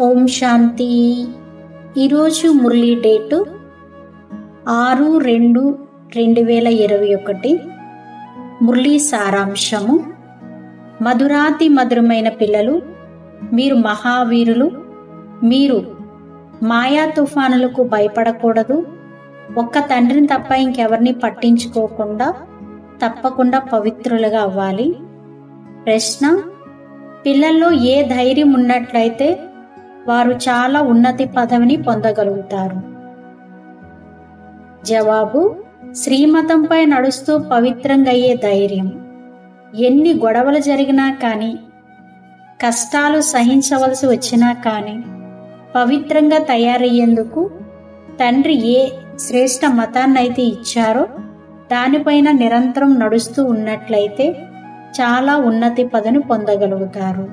ఓం శాంతి ఈరోజు మురళీ డేటు ఆరు రెండు రెండు వేల ఇరవై ఒకటి మురళీ సారాంశము మధురాతి మధురమైన పిల్లలు మీరు మహావీరులు మీరు మాయా తుఫానులకు భయపడకూడదు ఒక్క తండ్రిని తప్ప ఇంకెవరిని పట్టించుకోకుండా తప్పకుండా పవిత్రులుగా అవ్వాలి ప్రశ్న పిల్లల్లో ఏ ధైర్యం ఉన్నట్లయితే వారు చాలా ఉన్నతి పదవిని పొందగలుగుతారు జవాబు శ్రీమతంపై నడుస్తూ పవిత్రంగా అయ్యే ధైర్యం ఎన్ని గొడవలు జరిగినా కానీ కష్టాలు సహించవలసి వచ్చినా కానీ పవిత్రంగా తయారయ్యేందుకు తండ్రి ఏ శ్రేష్ట మతాన్నైతే ఇచ్చారో దానిపైన నిరంతరం నడుస్తూ ఉన్నట్లయితే చాలా ఉన్నతి పదను పొందగలుగుతారు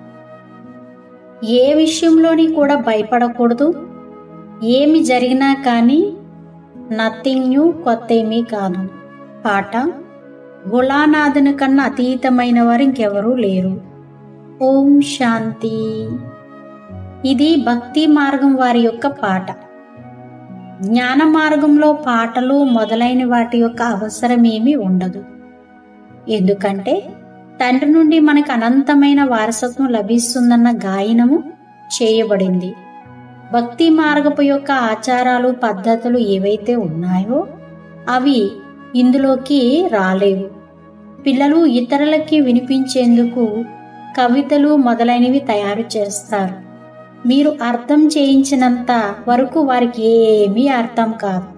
ఏ విషయంలోని కూడా భయపడకూడదు ఏమి జరిగినా కానీ నథింగ్ న్యూ కొత్త ఏమీ కాదు పాట గులానాథుని కన్నా అతీతమైన వారు ఇంకెవరూ లేరు ఓం శాంతి ఇది భక్తి మార్గం వారి యొక్క పాట జ్ఞాన మార్గంలో పాటలు మొదలైన వాటి యొక్క అవసరమేమీ ఉండదు ఎందుకంటే తండ్రి నుండి మనకు అనంతమైన వారసత్వం లభిస్తుందన్న గాయనము చేయబడింది భక్తి మార్గపు యొక్క ఆచారాలు పద్ధతులు ఏవైతే ఉన్నాయో అవి ఇందులోకి రాలేవు పిల్లలు ఇతరులకి వినిపించేందుకు కవితలు మొదలైనవి తయారు చేస్తారు మీరు అర్థం చేయించినంత వరకు వారికి ఏమీ అర్థం కాదు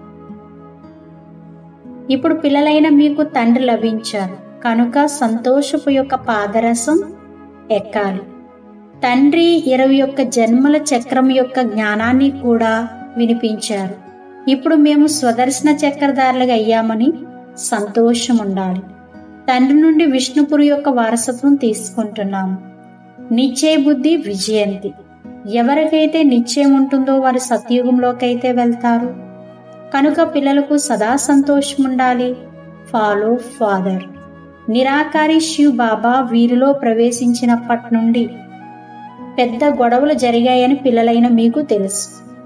ఇప్పుడు పిల్లలైన మీకు తండ్రి లభించారు కనుక సంతోషపు యొక్క పాదరసం ఎక్కాలి తండ్రి ఇరవై యొక్క జన్మల చక్రం యొక్క జ్ఞానాన్ని కూడా వినిపించారు ఇప్పుడు మేము స్వదర్శన చక్రధారులుగా అయ్యామని సంతోషం ఉండాలి తండ్రి నుండి విష్ణుపురి యొక్క వారసత్వం తీసుకుంటున్నాము నిశ్చయ బుద్ధి విజయంతి ఎవరికైతే నిశ్చయం ఉంటుందో వారు సత్యుగంలోకైతే వెళ్తారు కనుక పిల్లలకు సదా సంతోషం ఉండాలి ఫాలో ఫాదర్ నిరాకారి శివ్ బాబా వీరిలో ప్రవేశించినప్పటి నుండి పెద్ద గొడవలు జరిగాయని పిల్లలైన మీకు తెలుసు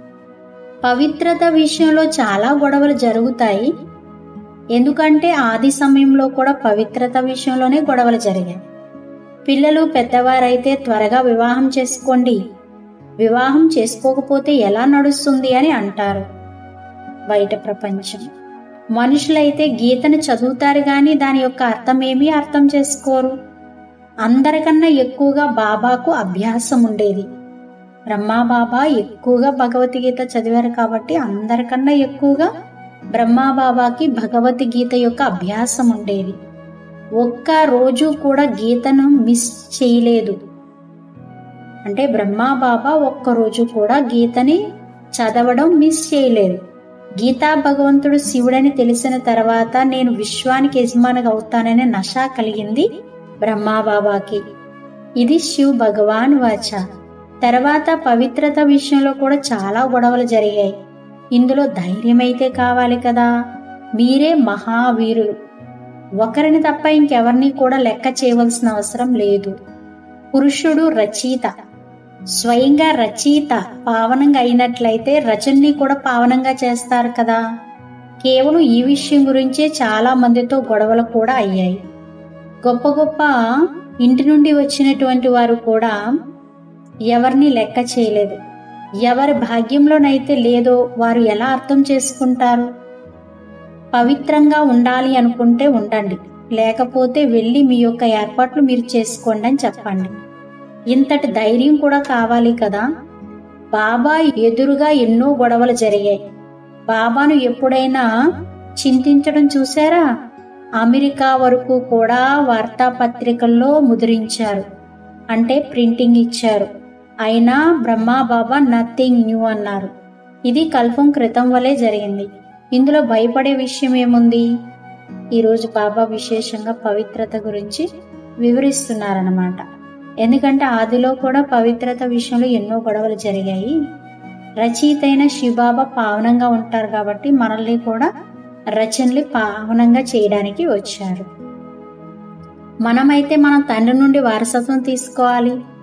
పవిత్రత విషయంలో చాలా గొడవలు జరుగుతాయి ఎందుకంటే ఆది సమయంలో కూడా పవిత్రత విషయంలోనే గొడవలు జరిగాయి పిల్లలు పెద్దవారైతే త్వరగా వివాహం చేసుకోండి వివాహం చేసుకోకపోతే ఎలా నడుస్తుంది అని అంటారు బయట ప్రపంచం మనుషులైతే గీతను చదువుతారు గాని దాని యొక్క అర్థమేమీ అర్థం చేసుకోరు అందరికన్నా ఎక్కువగా బాబాకు అభ్యాసం ఉండేది బ్రహ్మా బాబా ఎక్కువగా భగవద్గీత చదివారు కాబట్టి అందరికన్నా ఎక్కువగా బ్రహ్మా బాబాకి భగవద్గీత యొక్క అభ్యాసం ఉండేది ఒక్క రోజు కూడా గీతను మిస్ చేయలేదు అంటే బ్రహ్మా బాబా ఒక్కరోజు కూడా గీతని చదవడం మిస్ చేయలేదు గీతా భగవంతుడు శివుడని తెలిసిన తర్వాత నేను విశ్వానికి యజమానిగా అవుతాననే నష కలిగింది బ్రహ్మా బాబాకి ఇది శివ్ భగవాన్ వాచ తర్వాత పవిత్రత విషయంలో కూడా చాలా గొడవలు జరిగాయి ఇందులో ధైర్యం అయితే కావాలి కదా మీరే మహావీరులు ఒకరిని తప్ప ఇంకెవరిని కూడా లెక్క చేయవలసిన అవసరం లేదు పురుషుడు రచయిత స్వయంగా రచయిత పావనంగా అయినట్లయితే రచనని కూడా పావనంగా చేస్తారు కదా కేవలం ఈ విషయం గురించే చాలా మందితో గొడవలు కూడా అయ్యాయి గొప్ప గొప్ప ఇంటి నుండి వచ్చినటువంటి వారు కూడా ఎవరిని లెక్క చేయలేదు ఎవరి భాగ్యంలోనైతే లేదో వారు ఎలా అర్థం చేసుకుంటారు పవిత్రంగా ఉండాలి అనుకుంటే ఉండండి లేకపోతే వెళ్ళి మీ యొక్క ఏర్పాట్లు మీరు చేసుకోండి అని చెప్పండి ఇంతటి ధైర్యం కూడా కావాలి కదా బాబా ఎదురుగా ఎన్నో గొడవలు జరిగాయి బాబాను ఎప్పుడైనా చింతించడం చూసారా అమెరికా వరకు కూడా వార్తాపత్రికల్లో ముద్రించారు అంటే ప్రింటింగ్ ఇచ్చారు అయినా బ్రహ్మా బాబా నథింగ్ న్యూ అన్నారు ఇది కల్పం క్రితం వలె జరిగింది ఇందులో భయపడే విషయం ఏముంది ఈరోజు బాబా విశేషంగా పవిత్రత గురించి వివరిస్తున్నారన్నమాట ఎందుకంటే ఆదిలో కూడా పవిత్రత విషయంలో ఎన్నో గొడవలు జరిగాయి రచయితైన శివబాబా పావనంగా ఉంటారు కాబట్టి మనల్ని కూడా రచనలు పావనంగా చేయడానికి వచ్చారు మనమైతే మన తండ్రి నుండి వారసత్వం తీసుకోవాలి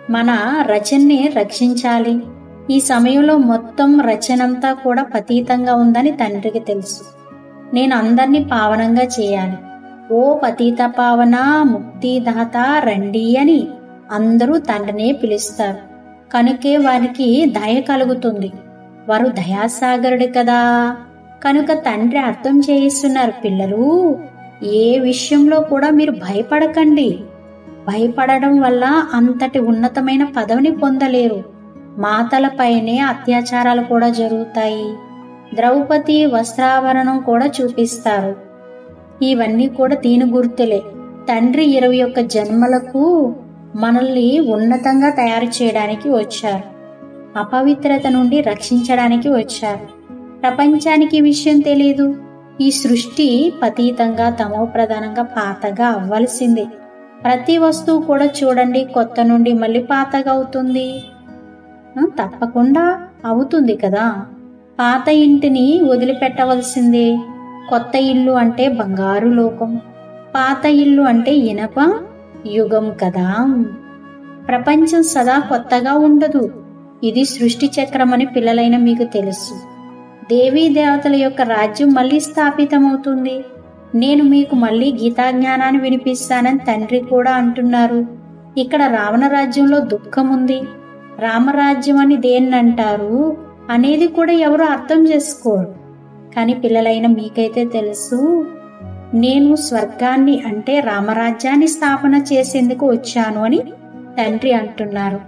మన రచనని రక్షించాలి ఈ సమయంలో మొత్తం రచనంతా కూడా పతీతంగా ఉందని తండ్రికి తెలుసు నేను అందరినీ పావనంగా చేయాలి ఓ పతీత పావన ముక్తిదాత రండి అని అందరూ తండ్రినే పిలుస్తారు కనుకే వారికి దయ కలుగుతుంది వారు దయాసాగరుడు కదా కనుక తండ్రి అర్థం చేయిస్తున్నారు పిల్లలు ఏ విషయంలో కూడా మీరు భయపడకండి భయపడడం వల్ల అంతటి ఉన్నతమైన పదవిని పొందలేరు మాతలపైనే అత్యాచారాలు కూడా జరుగుతాయి ద్రౌపది వస్త్రాభరణం కూడా చూపిస్తారు ఇవన్నీ కూడా దీని గుర్తులే తండ్రి ఇరవై ఒక్క జన్మలకు మనల్ని ఉన్నతంగా తయారు చేయడానికి వచ్చారు అపవిత్రత నుండి రక్షించడానికి వచ్చారు ప్రపంచానికి ఈ విషయం తెలియదు ఈ సృష్టి పతీతంగా తమో ప్రధానంగా పాతగా అవ్వాల్సిందే ప్రతి వస్తువు కూడా చూడండి కొత్త నుండి మళ్ళీ పాతగా అవుతుంది ఆ, తప్పకుండా అవుతుంది కదా పాత ఇంటిని వదిలిపెట్టవలసిందే కొత్త ఇల్లు అంటే బంగారు లోకం పాత ఇల్లు అంటే ఇనప యుగం కదా ప్రపంచం సదా కొత్తగా ఉండదు ఇది సృష్టి చక్రమని పిల్లలైన మీకు తెలుసు దేవీ దేవతల యొక్క రాజ్యం మళ్ళీ స్థాపితమవుతుంది నేను మీకు మళ్ళీ గీతా జ్ఞానాన్ని వినిపిస్తానని తండ్రి కూడా అంటున్నారు ఇక్కడ రావణ రాజ్యంలో దుఃఖం ఉంది రామరాజ్యం అని దేన్నంటారు అనేది కూడా ఎవరు అర్థం చేసుకోరు కానీ పిల్లలైన మీకైతే తెలుసు నేను స్వర్గాన్ని అంటే రామరాజ్యాన్ని స్థాపన చేసేందుకు వచ్చాను అని తండ్రి అంటున్నారు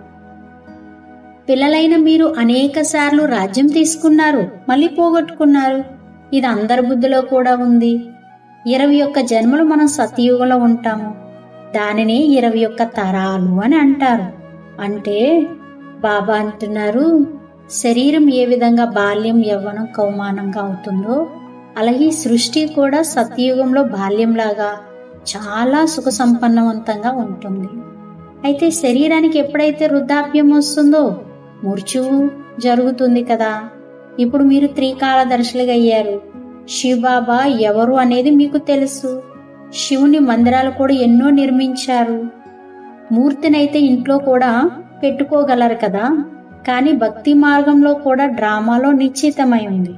పిల్లలైన మీరు అనేక సార్లు రాజ్యం తీసుకున్నారు మళ్ళీ పోగొట్టుకున్నారు ఇది అందరి బుద్ధిలో కూడా ఉంది ఇరవై ఒక్క జన్మలు మనం సతయుగంలో ఉంటాము దానినే ఇరవై ఒక్క తరాలు అని అంటారు అంటే బాబా అంటున్నారు శరీరం ఏ విధంగా బాల్యం యవ్వనం కౌమానంగా అవుతుందో అలాగే ఈ సృష్టి కూడా సత్యయుగంలో బాల్యంలాగా చాలా సుఖ సంపన్నవంతంగా ఉంటుంది అయితే శరీరానికి ఎప్పుడైతే వృద్ధాప్యం వస్తుందో మూర్ఛువు జరుగుతుంది కదా ఇప్పుడు మీరు త్రికాలదర్శులుగా అయ్యారు శివబాబా ఎవరు అనేది మీకు తెలుసు శివుని మందిరాలు కూడా ఎన్నో నిర్మించారు మూర్తినైతే ఇంట్లో కూడా పెట్టుకోగలరు కదా కానీ భక్తి మార్గంలో కూడా డ్రామాలో నిశ్చితమై ఉంది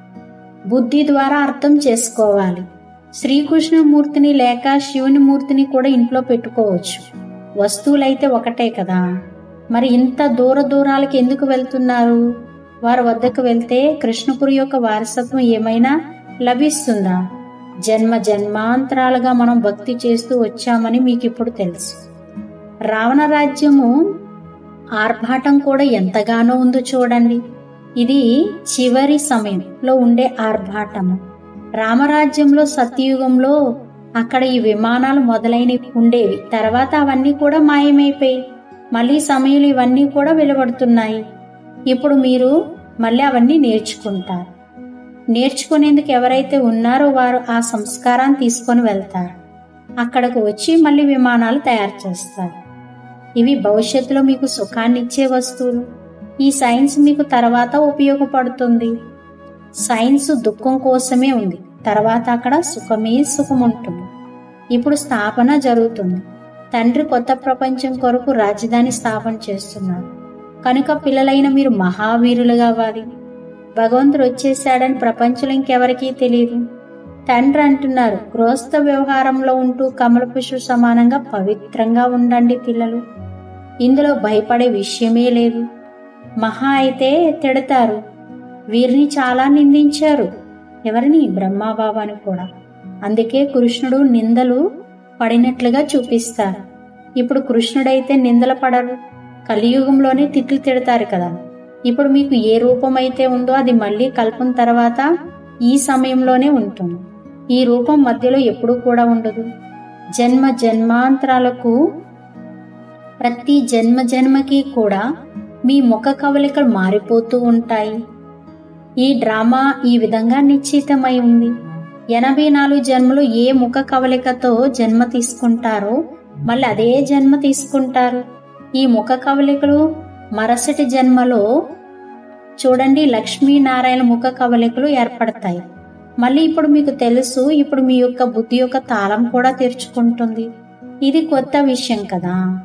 బుద్ధి ద్వారా అర్థం చేసుకోవాలి శ్రీకృష్ణమూర్తిని లేక శివుని మూర్తిని కూడా ఇంట్లో పెట్టుకోవచ్చు వస్తువులైతే ఒకటే కదా మరి ఇంత దూర దూరాలకి ఎందుకు వెళ్తున్నారు వారి వద్దకు వెళ్తే కృష్ణపురి యొక్క వారసత్వం ఏమైనా లభిస్తుందా జన్మ జన్మాంతరాలుగా మనం భక్తి చేస్తూ వచ్చామని మీకు ఇప్పుడు తెలుసు రావణ రాజ్యము ఆర్భాటం కూడా ఎంతగానో ఉందో చూడండి ఇది చివరి సమయంలో ఉండే ఆర్భాటము రామరాజ్యంలో సత్యయుగంలో అక్కడ ఈ విమానాలు మొదలైనవి ఉండేవి తర్వాత అవన్నీ కూడా మాయమైపోయి మళ్ళీ సమయంలో ఇవన్నీ కూడా వెలువడుతున్నాయి ఇప్పుడు మీరు మళ్ళీ అవన్నీ నేర్చుకుంటారు నేర్చుకునేందుకు ఎవరైతే ఉన్నారో వారు ఆ సంస్కారాన్ని తీసుకొని వెళ్తారు అక్కడకు వచ్చి మళ్ళీ విమానాలు తయారు చేస్తారు ఇవి భవిష్యత్తులో మీకు సుఖాన్ని ఇచ్చే వస్తువులు ఈ సైన్స్ మీకు తర్వాత ఉపయోగపడుతుంది సైన్స్ దుఃఖం కోసమే ఉంది తర్వాత అక్కడ సుఖమే సుఖం ఉంటుంది ఇప్పుడు స్థాపన జరుగుతుంది తండ్రి కొత్త ప్రపంచం కొరకు రాజధాని స్థాపన చేస్తున్నారు కనుక పిల్లలైన మీరు మహావీరులు కావాలి భగవంతుడు వచ్చేసాడని ప్రపంచంలో ఇంకెవరికీ తెలియదు తండ్రి అంటున్నారు గృహస్థ వ్యవహారంలో ఉంటూ కమల పుష్ప సమానంగా పవిత్రంగా ఉండండి పిల్లలు ఇందులో భయపడే విషయమే లేదు మహా అయితే తిడతారు వీరిని చాలా నిందించారు ఎవరిని బ్రహ్మాబాబాని కూడా అందుకే కృష్ణుడు నిందలు పడినట్లుగా చూపిస్తారు ఇప్పుడు కృష్ణుడైతే నిందలు పడరు కలియుగంలోనే తిట్లు తిడతారు కదా ఇప్పుడు మీకు ఏ రూపం అయితే ఉందో అది మళ్ళీ కల్పన తర్వాత ఈ సమయంలోనే ఉంటుంది ఈ రూపం మధ్యలో ఎప్పుడూ కూడా ఉండదు జన్మ జన్మాంతరాలకు ప్రతి జన్మ జన్మకి కూడా మీ ముఖ కవలికలు మారిపోతూ ఉంటాయి ఈ డ్రామా ఈ విధంగా నిశ్చితమై ఉంది ఎనభై నాలుగు జన్మలు ఏ ముఖ కవలికతో జన్మ తీసుకుంటారో మళ్ళీ అదే జన్మ తీసుకుంటారు ఈ ముఖ కవలికలు మరుసటి జన్మలో చూడండి లక్ష్మీనారాయణ ముఖ కవలికలు ఏర్పడతాయి మళ్ళీ ఇప్పుడు మీకు తెలుసు ఇప్పుడు మీ యొక్క బుద్ధి యొక్క తాళం కూడా తెరుచుకుంటుంది ఇది కొత్త విషయం కదా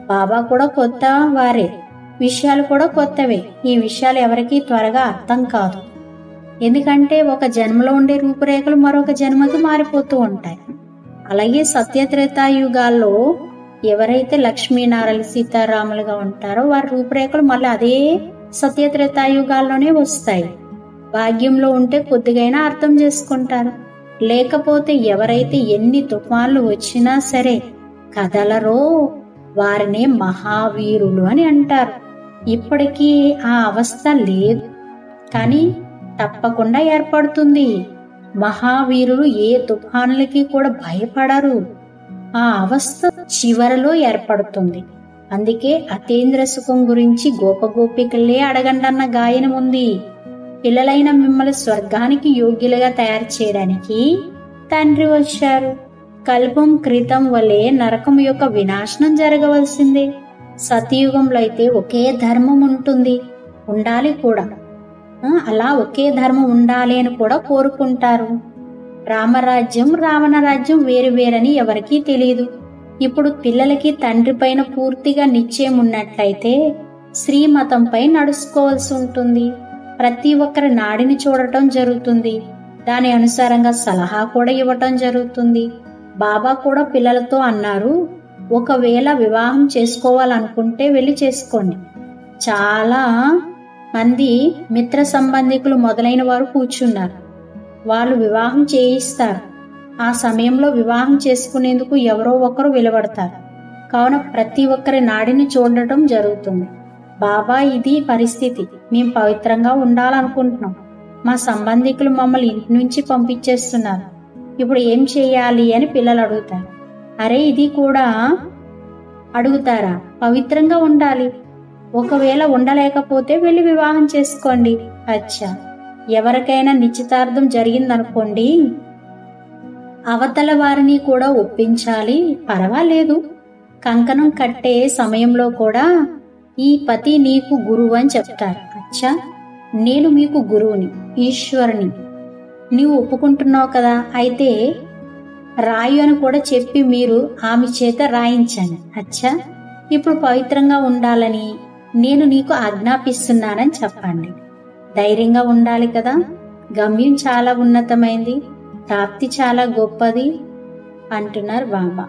బాబా కూడా కొత్త వారే విషయాలు కూడా కొత్తవే ఈ విషయాలు ఎవరికీ త్వరగా అర్థం కాదు ఎందుకంటే ఒక జన్మలో ఉండే రూపురేఖలు మరొక జన్మకి మారిపోతూ ఉంటాయి అలాగే సత్యత్రేతాయుగాల్లో ఎవరైతే లక్ష్మీనారాయణ సీతారాములుగా ఉంటారో వారి రూపురేఖలు మళ్ళీ అదే సత్యత్రేతాయుగాల్లోనే వస్తాయి భాగ్యంలో ఉంటే కొద్దిగైనా అర్థం చేసుకుంటారు లేకపోతే ఎవరైతే ఎన్ని తుఫాన్లు వచ్చినా సరే కదలరో వారినే మహావీరులు అని అంటారు ఇప్పటికీ ఆ అవస్థ లేదు కానీ తప్పకుండా ఏర్పడుతుంది మహావీరులు ఏ తుఫానులకి కూడా భయపడరు ఆ అవస్థ చివరలో ఏర్పడుతుంది అందుకే అతేంద్ర సుఖం గురించి గోపగోపికలే అడగండన్న గాయనం ఉంది పిల్లలైన మిమ్మల్ని స్వర్గానికి యోగ్యులుగా తయారు చేయడానికి తండ్రి వచ్చారు కల్పం క్రితం వలె నరకం యొక్క వినాశనం జరగవలసిందే సతయుగంలో అయితే ఒకే ధర్మం ఉంటుంది ఉండాలి కూడా ఆ, అలా ఒకే ధర్మం ఉండాలి అని కూడా కోరుకుంటారు రామరాజ్యం రావణ రాజ్యం వేరు వేరని ఎవరికీ తెలియదు ఇప్పుడు పిల్లలకి తండ్రి పైన పూర్తిగా నిశ్చయం ఉన్నట్లయితే శ్రీమతంపై నడుచుకోవాల్సి ఉంటుంది ప్రతి ఒక్కరి నాడిని చూడటం జరుగుతుంది దాని అనుసారంగా సలహా కూడా ఇవ్వటం జరుగుతుంది బాబా కూడా పిల్లలతో అన్నారు ఒకవేళ వివాహం చేసుకోవాలనుకుంటే వెళ్ళి చేసుకోండి చాలా మంది మిత్ర సంబంధికులు మొదలైన వారు కూర్చున్నారు వాళ్ళు వివాహం చేయిస్తారు ఆ సమయంలో వివాహం చేసుకునేందుకు ఎవరో ఒకరు వెలువడతారు కావున ప్రతి ఒక్కరి నాడిని చూడటం జరుగుతుంది బాబా ఇది పరిస్థితి మేము పవిత్రంగా ఉండాలనుకుంటున్నాం మా సంబంధికులు మమ్మల్ని ఇంటి నుంచి పంపించేస్తున్నారు ఇప్పుడు ఏం చేయాలి అని పిల్లలు అడుగుతారు అరే ఇది కూడా అడుగుతారా పవిత్రంగా ఉండాలి ఒకవేళ ఉండలేకపోతే వెళ్ళి వివాహం చేసుకోండి అచ్చా ఎవరికైనా నిశ్చితార్థం జరిగిందనుకోండి అవతల వారిని కూడా ఒప్పించాలి పర్వాలేదు కంకణం కట్టే సమయంలో కూడా ఈ పతి నీకు గురువు అని చెప్తారు అచ్చా నేను మీకు గురువుని ఈశ్వరుని నీవు ఒప్పుకుంటున్నావు కదా అయితే రాయు అని కూడా చెప్పి మీరు ఆమె చేత రాయించండి అచ్చా ఇప్పుడు పవిత్రంగా ఉండాలని నేను నీకు ఆజ్ఞాపిస్తున్నానని చెప్పండి ధైర్యంగా ఉండాలి కదా గమ్యం చాలా ఉన్నతమైంది ప్రాప్తి చాలా గొప్పది అంటున్నారు బాబా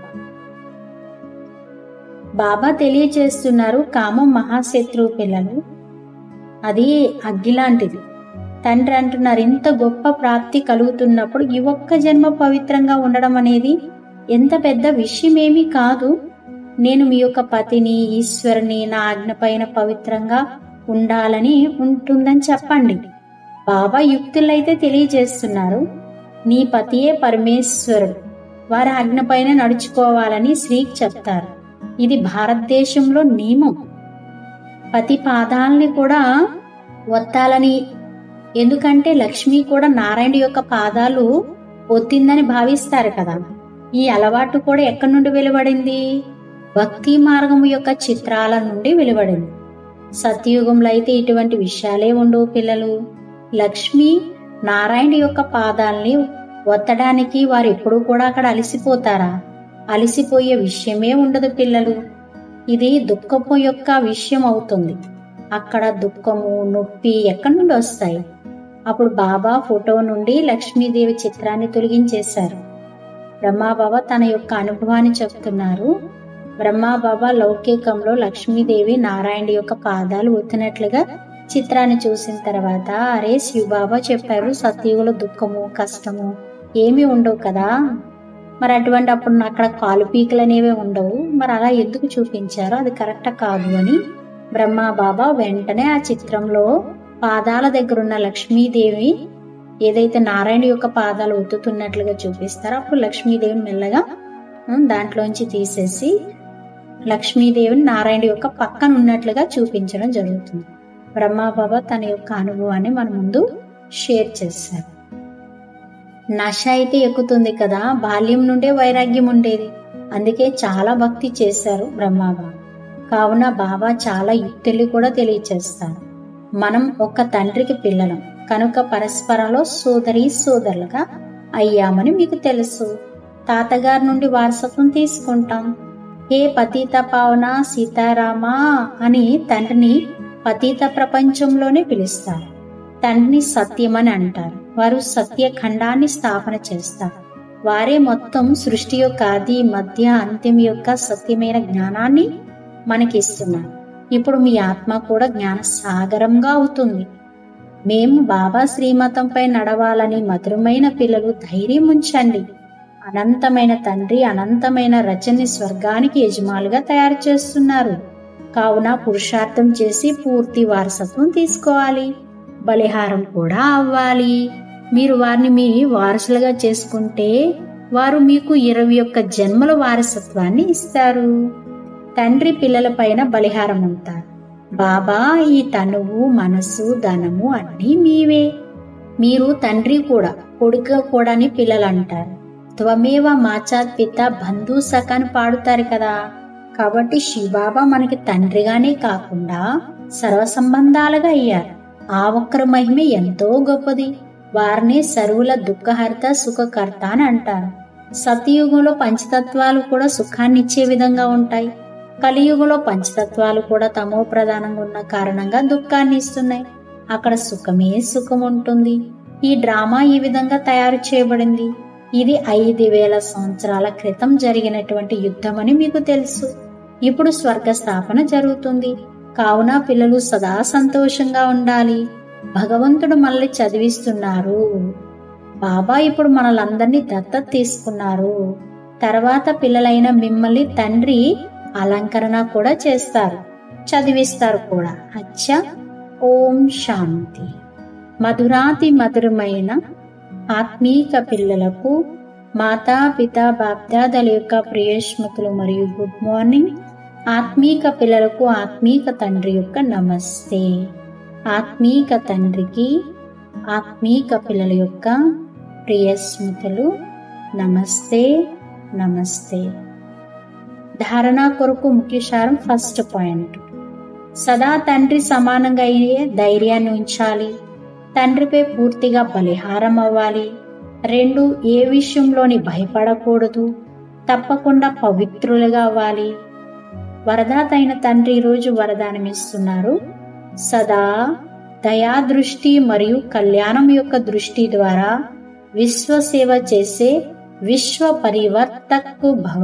బాబా తెలియచేస్తున్నారు కామం మహాశత్రువు పిల్లలు అది అగ్గి లాంటిది తండ్రి అంటున్నారు ఇంత గొప్ప ప్రాప్తి కలుగుతున్నప్పుడు ఈ ఒక్క జన్మ పవిత్రంగా ఉండడం అనేది ఎంత పెద్ద విషయమేమీ కాదు నేను మీ యొక్క పతిని ఈశ్వరుని నా ఆజ్ఞ పైన పవిత్రంగా ఉండాలని ఉంటుందని చెప్పండి బాబా యుక్తులైతే తెలియజేస్తున్నారు నీ పతియే పరమేశ్వరుడు వారి ఆజ్ఞ పైన నడుచుకోవాలని శ్రీకి చెప్తారు ఇది భారతదేశంలో నియమం పతి పాదాలని కూడా ఒత్తాలని ఎందుకంటే లక్ష్మి కూడా నారాయణ యొక్క పాదాలు ఒత్తిందని భావిస్తారు కదా ఈ అలవాటు కూడా ఎక్కడి నుండి వెలువడింది భక్తి మార్గము యొక్క చిత్రాల నుండి వెలువడింది సత్యయుగంలో అయితే ఇటువంటి విషయాలే ఉండవు పిల్లలు లక్ష్మి నారాయణ యొక్క పాదాల్ని ఒత్తడానికి వారు ఎప్పుడూ కూడా అక్కడ అలసిపోతారా అలసిపోయే విషయమే ఉండదు పిల్లలు ఇది దుఃఖము యొక్క విషయం అవుతుంది అక్కడ దుఃఖము నొప్పి ఎక్కడి నుండి వస్తాయి అప్పుడు బాబా ఫోటో నుండి లక్ష్మీదేవి చిత్రాన్ని తొలగించేశారు బ్రహ్మాబాబా తన యొక్క అనుభవాన్ని చెప్తున్నారు బ్రహ్మాబాబా లౌకికంలో లక్ష్మీదేవి నారాయణ యొక్క పాదాలు ఒత్తినట్లుగా చిత్రాన్ని చూసిన తర్వాత అరే శివబాబా చెప్పారు సత్యుగుల దుఃఖము కష్టము ఏమీ ఉండవు కదా మరి అటువంటి అప్పుడు నా అక్కడ కాలు పీకలు అనేవి ఉండవు మరి అలా ఎందుకు చూపించారో అది కరెక్ట్ కాదు అని బ్రహ్మ బాబా వెంటనే ఆ చిత్రంలో పాదాల దగ్గర ఉన్న లక్ష్మీదేవి ఏదైతే నారాయణ యొక్క పాదాలు ఒత్తుతున్నట్లుగా చూపిస్తారో అప్పుడు లక్ష్మీదేవిని మెల్లగా ఉమ్, దాంట్లోంచి తీసేసి లక్ష్మీదేవిని నారాయణ యొక్క పక్కన ఉన్నట్లుగా చూపించడం జరుగుతుంది బ్రహ్మబాబా తన యొక్క అనుభవాన్ని మన ముందు షేర్ చేశారు నశ అయితే ఎక్కుతుంది కదా బాల్యం నుండే వైరాగ్యం ఉండేది అందుకే చాలా భక్తి చేశారు బ్రహ్మబాబా కావున బాబా చాలా యుక్తులు కూడా తెలియచేస్తారు మనం ఒక తండ్రికి పిల్లలం కనుక పరస్పరంలో సోదరి సోదరులుగా అయ్యామని మీకు తెలుసు తాతగారి నుండి వారసత్వం తీసుకుంటాం హే పతిత పావన సీతారామ అని తండ్రిని పతిత ప్రపంచంలోనే పిలుస్తారు తండ్రిని సత్యమని అంటారు వారు సత్య ఖండాన్ని స్థాపన చేస్తారు వారే మొత్తం సృష్టి యొక్క ఆది మధ్య అంత్యం యొక్క సత్యమైన జ్ఞానాన్ని మనకిస్తున్నారు ఇప్పుడు మీ ఆత్మ కూడా జ్ఞాన సాగరంగా అవుతుంది మేము బాబా శ్రీమతంపై నడవాలని మధురమైన పిల్లలు ధైర్యం ఉంచండి అనంతమైన తండ్రి అనంతమైన రచనని స్వర్గానికి యజమానులుగా తయారు చేస్తున్నారు కావున పురుషార్థం చేసి పూర్తి వారసత్వం తీసుకోవాలి బలిహారం కూడా అవ్వాలి మీరు వారిని మీ వారసులుగా చేసుకుంటే వారు మీకు ఇరవై ఒక్క జన్మల వారసత్వాన్ని ఇస్తారు తండ్రి పిల్లలపైన బలిహారం ఉంటారు బాబా ఈ తనువు మనసు ధనము అన్నీ మీవే మీరు తండ్రి కూడా కొడుకు కూడా అని పిల్లలు అంటారు త్వమేవ మాచాత్ పిత బంధు సఖాని పాడుతారు కదా కాబట్టి శివబాబా మనకి తండ్రిగానే కాకుండా సర్వ సంబంధాలుగా అయ్యారు ఆ ఒక్కరి మహిమ ఎంతో గొప్పది వారిని సర్వుల దుఃఖహర్త సుఖకర్త అని అంటారు సతయుగంలో పంచతత్వాలు కూడా సుఖాన్ని ఇచ్చే విధంగా ఉంటాయి కలియుగంలో పంచతత్వాలు కూడా తమో ప్రధానంగా ఉన్న కారణంగా దుఃఖాన్ని ఇస్తున్నాయి అక్కడ సుఖమే సుఖం ఉంటుంది ఈ డ్రామా ఈ విధంగా తయారు చేయబడింది ఇది ఐదు వేల సంవత్సరాల క్రితం జరిగినటువంటి యుద్ధమని మీకు తెలుసు ఇప్పుడు స్వర్గ స్థాపన జరుగుతుంది కావున పిల్లలు సదా సంతోషంగా ఉండాలి భగవంతుడు మనల్ని చదివిస్తున్నారు బాబా ఇప్పుడు మనలందరినీ దత్తత తీసుకున్నారు తర్వాత పిల్లలైన మిమ్మల్ని తండ్రి అలంకరణ కూడా చేస్తారు చదివిస్తారు కూడా అచ్చా ఓం శాంతి మధురాతి మధురమైన ఆత్మీక పిల్లలకు మాతా పిత బాప్దాదల యొక్క ప్రియస్మృతులు మరియు గుడ్ మార్నింగ్ ఆత్మీక పిల్లలకు ఆత్మీక తండ్రి యొక్క నమస్తే ఆత్మీక తండ్రికి ఆత్మీక పిల్లల యొక్క ప్రియస్మృతులు నమస్తే నమస్తే ధారణ కొరకు ముఖ్య సారం ఫస్ట్ పాయింట్ సదా తండ్రి సమానంగా అయ్యే ధైర్యాన్ని ఉంచాలి తండ్రిపై పూర్తిగా బలిహారం అవ్వాలి రెండు ఏ విషయంలోని భయపడకూడదు తప్పకుండా పవిత్రులుగా అవ్వాలి వరదాత అయిన తండ్రి ఈరోజు వరదానం ఇస్తున్నారు సదా దయా దృష్టి మరియు కళ్యాణం యొక్క దృష్టి ద్వారా విశ్వ సేవ చేసే విశ్వ పరివర్తకు భవ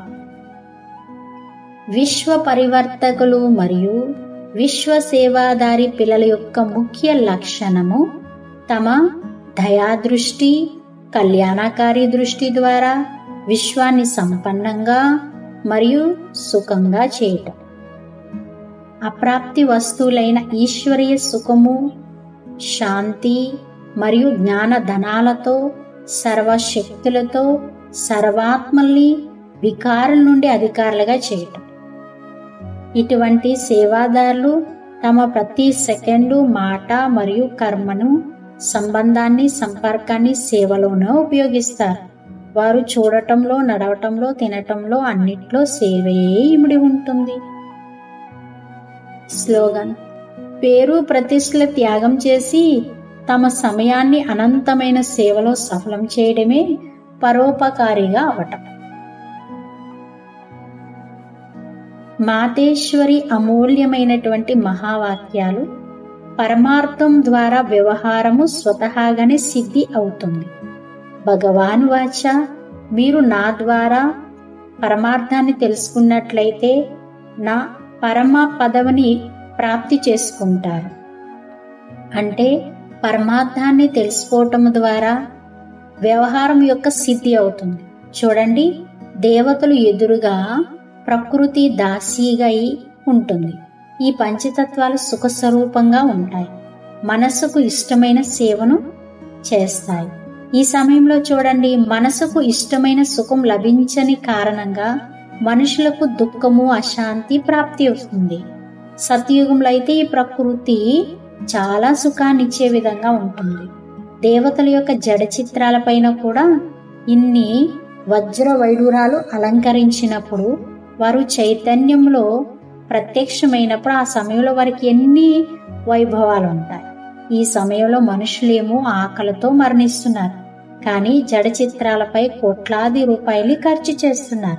విశ్వ పరివర్తకులు మరియు విశ్వ సేవాదారి పిల్లల యొక్క ముఖ్య లక్షణము తమ దయాదృష్టి కళ్యాణకారి దృష్టి ద్వారా విశ్వాన్ని సంపన్నంగా మరియు సుఖంగా చేయటం అప్రాప్తి వస్తువులైన ఈశ్వరీయ సుఖము శాంతి మరియు జ్ఞాన ధనాలతో సర్వశక్తులతో సర్వాత్మల్ని వికారుల నుండి అధికారులుగా చేయటం ఇటువంటి సేవాదారులు తమ ప్రతి సెకండు మాట మరియు కర్మను సంబంధాన్ని సంపర్కాన్ని సేవలోనే ఉపయోగిస్తారు వారు చూడటంలో నడవటంలో తినటంలో అన్నిట్లో సేవయే ఇమిడి ఉంటుంది స్లోగన్ పేరు ప్రతిష్టల త్యాగం చేసి తమ సమయాన్ని అనంతమైన సేవలో సఫలం చేయడమే పరోపకారిగా అవటం మాతేశ్వరి అమూల్యమైనటువంటి మహావాక్యాలు పరమార్థం ద్వారా వ్యవహారము స్వతహాగానే సిద్ధి అవుతుంది భగవాన్ వాచ మీరు నా ద్వారా పరమార్థాన్ని తెలుసుకున్నట్లయితే నా పరమ పదవిని ప్రాప్తి చేసుకుంటారు అంటే పరమార్థాన్ని తెలుసుకోవటం ద్వారా వ్యవహారం యొక్క సిద్ధి అవుతుంది చూడండి దేవతలు ఎదురుగా ప్రకృతి దాసీగా అయి ఉంటుంది ఈ పంచతత్వాలు సుఖ స్వరూపంగా ఉంటాయి మనసుకు ఇష్టమైన సేవను చేస్తాయి ఈ సమయంలో చూడండి మనసుకు ఇష్టమైన సుఖం లభించని కారణంగా మనుషులకు దుఃఖము అశాంతి ప్రాప్తి వస్తుంది సత్యుగంలో అయితే ఈ ప్రకృతి చాలా సుఖాన్ని ఇచ్చే విధంగా ఉంటుంది దేవతల యొక్క జడ చిత్రాలపైన కూడా ఇన్ని వజ్ర వైడూరాలు అలంకరించినప్పుడు వారు చైతన్యంలో ప్రత్యక్షమైనప్పుడు ఆ సమయంలో వారికి ఎన్ని వైభవాలు ఉంటాయి ఈ సమయంలో మనుషులేమో ఆకలితో మరణిస్తున్నారు కానీ జడ చిత్రాలపై కోట్లాది రూపాయలు ఖర్చు చేస్తున్నారు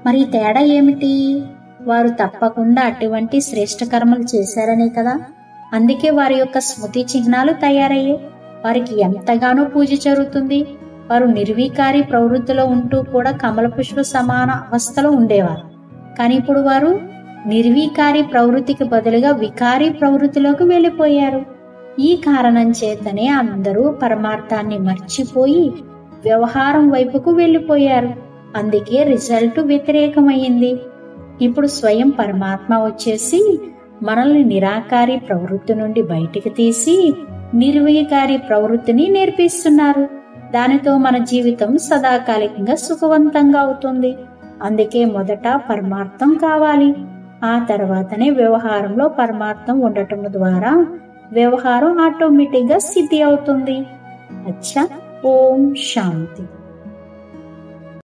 మరి ఈ తేడా ఏమిటి వారు తప్పకుండా అటువంటి శ్రేష్ఠ కర్మలు చేశారనే కదా అందుకే వారి యొక్క స్మృతి చిహ్నాలు తయారయ్యాయి వారికి ఎంతగానో పూజ జరుగుతుంది వారు నిర్వీకారి ప్రవృత్తిలో ఉంటూ కూడా కమల పుష్ప సమాన అవస్థలో ఉండేవారు కానీ ఇప్పుడు వారు నిర్వీకారి ప్రవృత్తికి బదులుగా వికారి ప్రవృత్తిలోకి వెళ్ళిపోయారు ఈ కారణం చేతనే అందరూ పరమార్థాన్ని మర్చిపోయి వ్యవహారం వైపుకు వెళ్ళిపోయారు అందుకే రిజల్ట్ వ్యతిరేకమైంది ఇప్పుడు స్వయం పరమాత్మ వచ్చేసి మనల్ని నిరాకారి ప్రవృత్తి నుండి బయటికి తీసి నిర్వీకారి ప్రవృత్తిని నేర్పిస్తున్నారు దానితో మన జీవితం సదాకాలికంగా సుఖవంతంగా అవుతుంది అందుకే మొదట పరమార్థం కావాలి ఆ తర్వాతనే వ్యవహారంలో పరమార్థం ఉండటం ద్వారా వ్యవహారం ఆటోమేటిక్ గా సిద్ధి అవుతుంది అచ్చా ఓం శాంతి